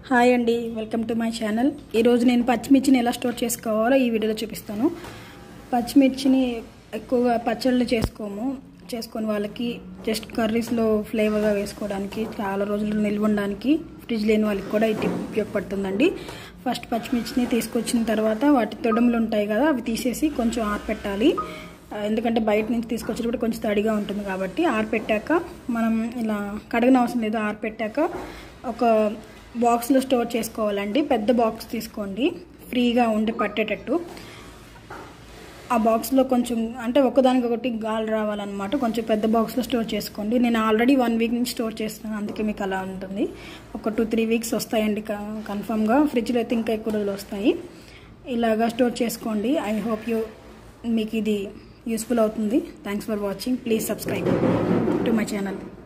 hi అండి welcome to my channel ఈరోజు నేను పచ్చిమిర్చిని ఎలా స్టోర్ చేసుకోవాలో ఈ వీడియోలో చూపిస్తాను పచ్చిమిర్చిని ఎక్కువగా పచ్చళ్ళు చేసుకోము చేసుకొని వాళ్ళకి జస్ట్ కర్రీస్లో ఫ్లేవర్గా వేసుకోవడానికి చాలా రోజులు నిల్వ ఉండడానికి ఫ్రిడ్జ్ లేని వాళ్ళకి కూడా ఇది ఉపయోగపడుతుందండి ఫస్ట్ పచ్చిమిర్చిని తీసుకొచ్చిన తర్వాత వాటి తొడములు ఉంటాయి కదా అవి తీసేసి కొంచెం ఆరపెట్టాలి ఆ, ఎందుకంటే బయట నుంచి తీసుకొచ్చినప్పుడు కొంచెం తడిగా ఉంటుంది కాబట్టి ఆరపెట్టాక మనం ఇలా కడగన అవసరం లేదు ఆరపెట్టాక ఒక బాక్స్లో స్టోర్ చేసుకోవాలండి పెద్ద బాక్స్ తీసుకోండి ఫ్రీగా ఉండి పట్టేటట్టు ఆ బాక్స్లో కొంచెం అంటే ఒకదానికి ఒకటి గాలి రావాలన్నమాట కొంచెం పెద్ద బాక్స్లో స్టోర్ చేసుకోండి నేను ఆల్రెడీ వన్ వీక్ నుంచి స్టోర్ చేస్తున్నాను అందుకే మీకు అలా ఉంటుంది ఒక టూ త్రీ వీక్స్ వస్తాయండి కన్ఫామ్గా ఫ్రిడ్జ్లో అయితే ఇంకా ఎక్కువ రోజులు వస్తాయి ఇలాగా స్టోర్ చేసుకోండి ఐ హోప్ యూ మీకు ఇది యూస్ఫుల్ అవుతుంది thanks for watching please subscribe to my channel